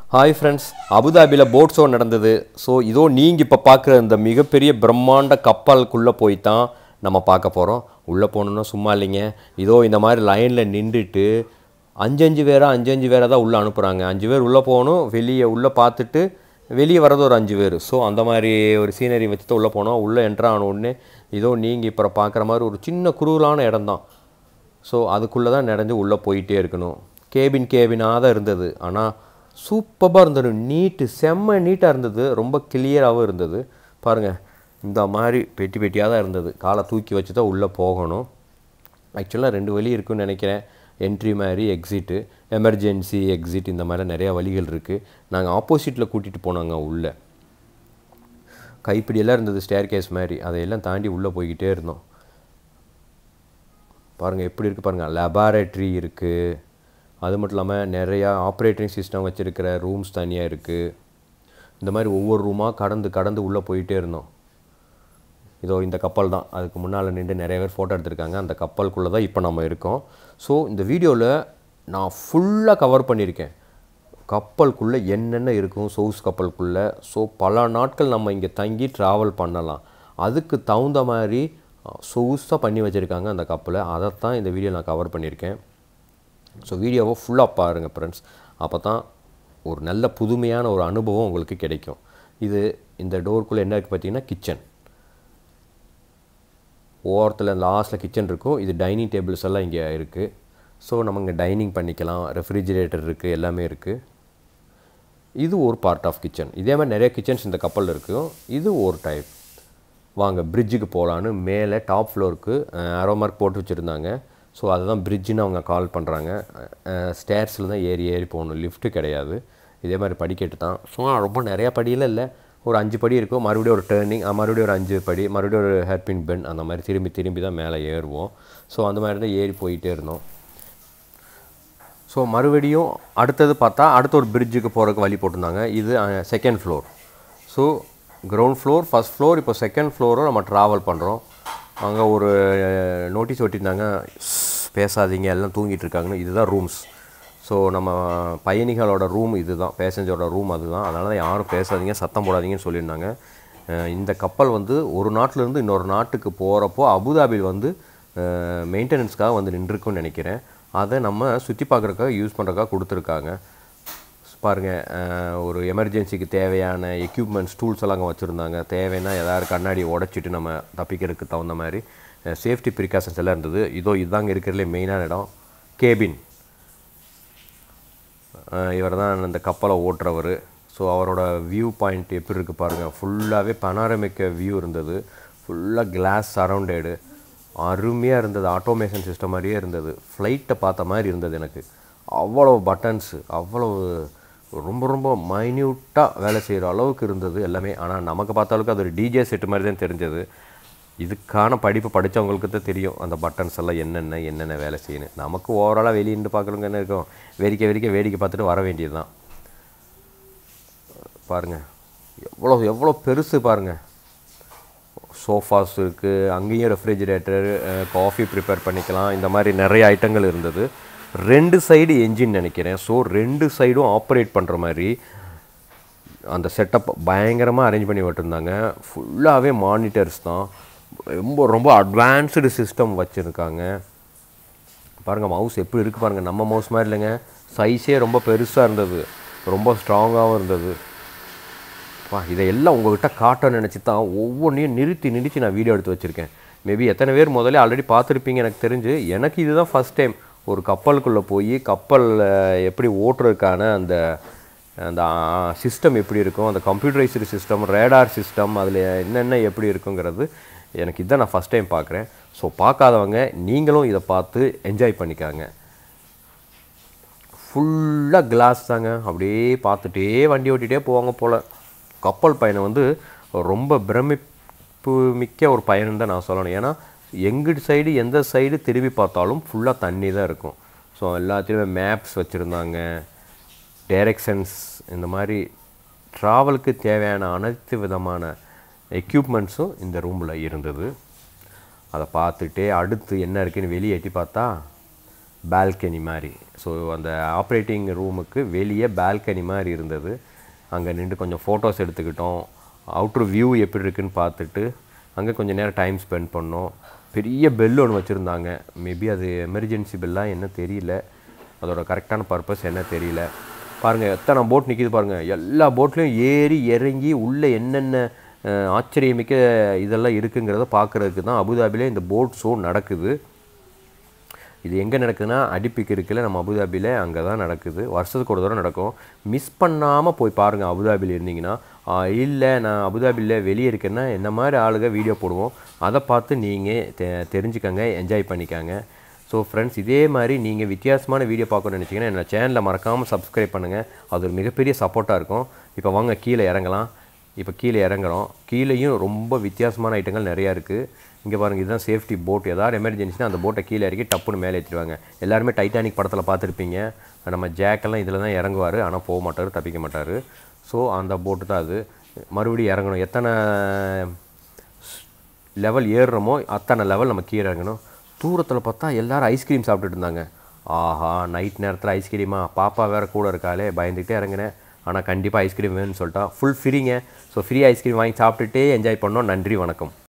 hi friends அபுதாபியில் boat show நடந்தது so இதோ நீங்கள் இப்போ பார்க்குற இந்த மிகப்பெரிய பிரம்மாண்ட கப்பலுக்குள்ளே போய் தான் நம்ம பார்க்க போகிறோம் உள்ளே போகணுன்னா சும்மா இல்லைங்க இதோ இந்த மாதிரி லைனில் நின்றுட்டு அஞ்சஞ்சு பேரா அஞ்சஞ்சு பேரை தான் உள்ளே அனுப்புகிறாங்க அஞ்சு பேர் உள்ளே போகணும் வெளியே உள்ளே பார்த்துட்டு வெளியே வர்றது ஒரு அஞ்சு பேர் ஸோ அந்த மாதிரி ஒரு சீனரி வச்சு தான் உள்ளே போனோம் உள்ளே என்ட்ரு ஆன உடனே இதோ நீங்கள் இப்போ பார்க்குற மாதிரி ஒரு சின்ன குரூலான இடம் தான் ஸோ அதுக்குள்ளே தான் நடந்து உள்ளே போயிட்டே இருக்கணும் கேபின் கேபினாக தான் இருந்தது ஆனால் சூப்பராக இருந்தது நீட்டு செம்ம நீட்டாக இருந்தது ரொம்ப கிளியராகவும் இருந்தது பாருங்கள் இந்த மாதிரி பெட்டி பெட்டியாக தான் இருந்தது காலை தூக்கி வச்சு தான் உள்ளே போகணும் ஆக்சுவலாக ரெண்டு வழி இருக்குன்னு நினைக்கிறேன் என்ட்ரி மாதிரி எக்ஸிட்டு எமர்ஜென்சி எக்ஸிட் இந்த மாதிரி நிறையா வழிகள் இருக்குது நாங்கள் ஆப்போசிட்டில் கூட்டிகிட்டு போனாங்க உள்ளே கைப்பிடியெல்லாம் இருந்தது ஸ்டேர் கேஸ் மாதிரி அதையெல்லாம் தாண்டி உள்ளே போய்கிட்டே இருந்தோம் பாருங்கள் எப்படி இருக்குது பாருங்கள் லெபார்ட்ரி இருக்குது அது மட்டும் இல்லாமல் நிறையா ஆப்ரேட்டிங் சிஸ்டம் வச்சுருக்கிற ரூம்ஸ் தனியாக இருக்குது இந்த மாதிரி ஒவ்வொரு ரூமாக கடந்து கடந்து உள்ளே போயிட்டே இருந்தோம் இதோ இந்த கப்பல் தான் அதுக்கு முன்னால் நின்று நிறைய பேர் ஃபோட்டோ எடுத்திருக்காங்க அந்த கப்பலுக்குள்ளே தான் இப்போ நம்ம இருக்கோம் ஸோ இந்த வீடியோவில் நான் ஃபுல்லாக கவர் பண்ணியிருக்கேன் கப்பலுக்குள்ளே என்னென்ன இருக்கும் சோர்ஸ் கப்பலுக்குள்ளே ஸோ பல நாட்கள் நம்ம இங்கே தங்கி ட்ராவல் பண்ணலாம் அதுக்கு தகுந்த மாதிரி சொகுசாக பண்ணி வச்சுருக்காங்க அந்த கப்பலை அதைத்தான் இந்த வீடியோ நான் கவர் பண்ணியிருக்கேன் ஸோ வீடியோவை ஃபுல்லாக பாருங்கள் ஃப்ரெண்ட்ஸ் அப்போ தான் ஒரு நல்ல புதுமையான ஒரு அனுபவம் உங்களுக்கு கிடைக்கும் இது இந்த டோருக்குள்ளே என்ன இருக்குது பார்த்தீங்கன்னா கிச்சன் ஓரத்தில் லாஸ்ட்டில் கிச்சன் இருக்கும் இது டைனிங் டேபிள்ஸ் எல்லாம் இங்கே இருக்குது ஸோ நம்ம இங்கே டைனிங் பண்ணிக்கலாம் ரெஃப்ரிஜிரேட்டர் இருக்குது எல்லாமே இருக்குது இது ஒரு பார்ட் ஆஃப் கிச்சன் இதே மாதிரி நிறைய கிச்சன்ஸ் இந்த கப்பலில் இருக்கும் இது ஒரு டைப் வாங்க பிரிட்ஜுக்கு போகலான்னு மேலே டாப் ஃப்ளோருக்கு அரோ மார்க் போட்டு வச்சுருந்தாங்க ஸோ அதுதான் பிரிட்ஜுன்னு அவங்க கால் பண்ணுறாங்க ஸ்டேர்ஸில் தான் ஏறி ஏறி போகணும் லிஃப்ட்டு கிடையாது இதே மாதிரி படிக்கட்டு தான் சும்மா ரொம்ப நிறையா படியெல்லாம் இல்லை ஒரு அஞ்சு படி இருக்கும் மறுபடியும் ஒரு டேர்னிங் மறுபடியும் ஒரு அஞ்சு படி மறுபடியும் ஒரு ஹேர்பின் பென் அந்த மாதிரி திரும்பி திரும்பி தான் மேலே ஏறுவோம் ஸோ அந்த மாதிரி தான் ஏறி போயிட்டே இருந்தோம் ஸோ மறுபடியும் அடுத்தது பார்த்தா அடுத்த ஒரு பிரிட்ஜுக்கு போகிறதுக்கு வழி போட்டிருந்தாங்க இது second floor so ground floor first floor இப்போ செகண்ட் ஃப்ளோரும் நம்ம ட்ராவல் பண்ணுறோம் அங்கே ஒரு நோட்டீஸ் ஒட்டியிருந்தாங்க பேசாதீங்க எல்லாம் தூங்கிட்டு இருக்காங்கன்னு இதுதான் ரூம்ஸ் ஸோ நம்ம பயணிகளோட ரூம் இது தான் பேசஞ்சரோட ரூம் அதுதான் அதனால தான் யாரும் பேசாதீங்க சத்தம் போடாதீங்கன்னு சொல்லியிருந்தாங்க இந்த கப்பல் வந்து ஒரு நாட்டிலேருந்து இன்னொரு நாட்டுக்கு போகிறப்போ அபுதாபியில் வந்து மெயின்டெனன்ஸ்க்காக வந்து நின்றுருக்குன்னு நினைக்கிறேன் அதை நம்ம சுற்றி பார்க்குறக்காக யூஸ் பண்ணுறக்காக கொடுத்துருக்காங்க பாருங்கள் ஒரு எமர்ஜென்சிக்கு தேவையான எக்யூப்மெண்ட்ஸ் டூல்ஸ் எல்லாம் அங்கே வச்சுருந்தாங்க தேவைன்னா எதாவது கண்ணாடி உடச்சிட்டு நம்ம தப்பிக்கிறதுக்கு தகுந்த மாதிரி சேஃப்டி ப்ரிகாஷன்ஸ் எல்லாம் இருந்தது இதோ இதுதாங்க இருக்கிறதுலே மெயினான இடம் கேபின் இவர் தான் இந்த கப்பலை ஓட்டுறவர் ஸோ அவரோட வியூ பாயிண்ட் எப்படி இருக்குது பாருங்கள் ஃபுல்லாகவே பனாரமிக்க வியூ இருந்தது ஃபுல்லாக கிளாஸ் சரௌண்டடு அருமையாக இருந்தது ஆட்டோமேஷன் சிஸ்டம் மாதிரியே இருந்தது ஃப்ளைட்டை பார்த்த மாதிரி இருந்தது எனக்கு அவ்வளோ பட்டன்ஸு அவ்வளோ ரொம்ப ரொம்ப மைன்யூட்டாக வேலை செய்கிற அளவுக்கு இருந்தது எல்லாமே ஆனால் நமக்கு பார்த்த அளவுக்கு அது ஒரு டிஜே செட்டு மாதிரி தான் தெரிஞ்சது இதுக்கான படிப்பு படித்தவங்களுக்கு தான் தெரியும் அந்த பட்டன்ஸ் எல்லாம் என்னென்ன என்னென்ன வேலை செய்யணும் நமக்கு ஓவராலாக வெளியிட்டு பார்க்குறவங்க என்ன இருக்கும் வேடிக்கை வேடிக்கை வேடிக்கை பார்த்துட்டு வர வேண்டியது தான் பாருங்கள் எவ்வளோ எவ்வளோ பெருசு பாருங்கள் சோஃபாஸ் இருக்குது அங்கேயும் ரெஃப்ரிஜிரேட்டர் காஃபி ப்ரிப்பேர் பண்ணிக்கலாம் இந்த மாதிரி நிறைய ஐட்டங்கள் இருந்தது ரெண்டு சைடு என்ஜின் நினைக்கிறேன் ஸோ ரெண்டு சைடும் ஆப்ரேட் பண்ணுற மாதிரி அந்த செட்டப் பயங்கரமாக அரேஞ்ச் பண்ணி விட்டுருந்தாங்க ஃபுல்லாகவே மானிட்டர்ஸ் தான் ரொம்ப ரொம்ப அட்வான்ஸ்டு சிஸ்டம் வச்சுருக்காங்க பாருங்கள் மவுஸ் எப்படி இருக்குது பாருங்கள் நம்ம மவுஸ் மாதிரி இல்லைங்க சைஸே ரொம்ப பெருசாக இருந்தது ரொம்ப ஸ்ட்ராங்காகவும் இருந்தது வா இதையெல்லாம் உங்கள்கிட்ட காட்ட நினச்சி தான் ஒவ்வொன்றையும் நிறுத்தி நிறுத்தி நான் வீடியோ எடுத்து வச்சுருக்கேன் மேபி எத்தனை பேர் முதல்ல ஆல்ரெடி பார்த்துருப்பீங்க எனக்கு தெரிஞ்சு எனக்கு இதுதான் ஃபஸ்ட் டைம் ஒரு கப்பலுக்குள்ளே போய் கப்பலில் எப்படி ஓட்டுறதுக்கான அந்த அந்த சிஸ்டம் எப்படி இருக்கும் அந்த கம்ப்யூட்டரைஸ்டு சிஸ்டம் ரேடார் சிஸ்டம் அதில் என்னென்ன எப்படி இருக்குங்கிறது எனக்கு இதான் நான் ஃபஸ்ட் டைம் பார்க்குறேன் ஸோ பார்க்காதவங்க நீங்களும் இதை பார்த்து என்ஜாய் பண்ணிக்காங்க ஃபுல்லாக கிளாஸ் தாங்க அப்படியே பார்த்துட்டே வண்டி ஓட்டிகிட்டே போவாங்க போல் கப்பல் பயணம் வந்து ரொம்ப பிரமிப்பு மிக்க ஒரு பயணம் தான் நான் சொல்லணும் ஏன்னா எங்கிட்டு சைடு எந்த சைடு திரும்பி பார்த்தாலும் ஃபுல்லாக தண்ணி தான் இருக்கும் ஸோ எல்லாத்துலேயுமே மேப்ஸ் வச்சுருந்தாங்க டைரெக்ஷன்ஸ் இந்த மாதிரி ட்ராவலுக்கு தேவையான அனைத்து விதமான எக்யூப்மெண்ட்ஸும் இந்த ரூமில் இருந்தது அதை பார்த்துட்டே அடுத்து என்ன இருக்குன்னு வெளியே எட்டி பார்த்தா பால்கனி மாதிரி ஸோ அந்த ஆப்ரேட்டிங் ரூமுக்கு வெளியே பால்கனி மாதிரி இருந்தது அங்கே நின்று கொஞ்சம் ஃபோட்டோஸ் எடுத்துக்கிட்டோம் அவுட்ரு வியூ எப்படி இருக்குன்னு பார்த்துட்டு அங்கே கொஞ்சம் நேரம் டைம் ஸ்பெண்ட் பண்ணோம் பெரிய பெல் ஒன்று வச்சுருந்தாங்க மேபி அது எமர்ஜென்சி பெல்லாக என்ன தெரியல அதோட கரெக்டான பர்பஸ் என்ன தெரியல பாருங்கள் எத்தனை போட் நிற்கிது பாருங்கள் எல்லா போட்லேயும் ஏறி இறங்கி உள்ளே என்னென்ன அஹ், ஆச்சரியமிக்க இதெல்லாம் இருக்குங்கிறத பார்க்குறதுக்கு தான் அபுதாபிலே இந்த போட் ஷோ நடக்குது இது எங்கே நடக்குதுன்னா அடிப்பிக்கு இருக்குல்ல நம்ம அபுதாபியில் அங்கே தான் நடக்குது வருஷத்துக்கு ஒரு தடவை நடக்கும் மிஸ் பண்ணாமல் போய் பாருங்கள் அபுதாபியில் இருந்தீங்கன்னா இல்லை நான் அபுதாபியில் வெளியே இருக்கேன்னா என்ன மாதிரி ஆளுங்க வீடியோ போடுவோம் அதை பார்த்து நீங்கள் தெ தெரிஞ்சுக்கங்க என்ஜாய் பண்ணிக்கங்க ஸோ ஃப்ரெண்ட்ஸ் இதே மாதிரி நீங்கள் வித்தியாசமான வீடியோ பார்க்கணும்னு நினச்சிங்கன்னா என்னோட சேனலை மறக்காமல் சப்ஸ்கிரைப் பண்ணுங்கள் அது ஒரு மிகப்பெரிய சப்போர்ட்டாக இருக்கும் இப்போ வாங்க கீழே இறங்கலாம் இப்போ கீழே இறங்குறோம் கீழேயும் ரொம்ப வித்தியாசமான ஐட்டங்கள் நிறையா இருக்குது இங்கே பாருங்கள் இதுதான் சேஃப்டி போட் ஏதாவது எமர்ஜென்சினா அந்த போட்டை கீழே இறக்கி டப்புன்னு மேலே ஏற்றிடுவாங்க எல்லாருமே டைட்டானிக் படத்தில் பார்த்துருப்பீங்க நம்ம ஜேக்கெல்லாம் இதில் தான் இறங்குவார் ஆனால் போக மாட்டார் தப்பிக்க மாட்டார் ஸோ அந்த போட்டு தான் அது மறுபடியும் இறங்கணும் எத்தனை லெவல் ஏறுறோமோ அத்தனை லெவல் நம்ம கீழே இறங்கணும் தூரத்தில் பார்த்தா எல்லாரும் ஐஸ்கிரீம் சாப்பிட்டுட்டு இருந்தாங்க ஆஹா நைட் நேரத்தில் ஐஸ்கிரீமா பாப்பா வேறு கூட இருக்காளே பயந்துக்கிட்டே இறங்கினேன் ஆனால் கண்டிப்பாக ஐஸ்கிரீம் வேணும்னு சொல்லிட்டா ஃபுல் ஃப்ரீங்க ஸோ ஃப்ரீ ஐஸ்கிரீம் வாங்கி சாப்பிட்டுட்டே என்ஜாய் பண்ணோம் நன்றி வணக்கம்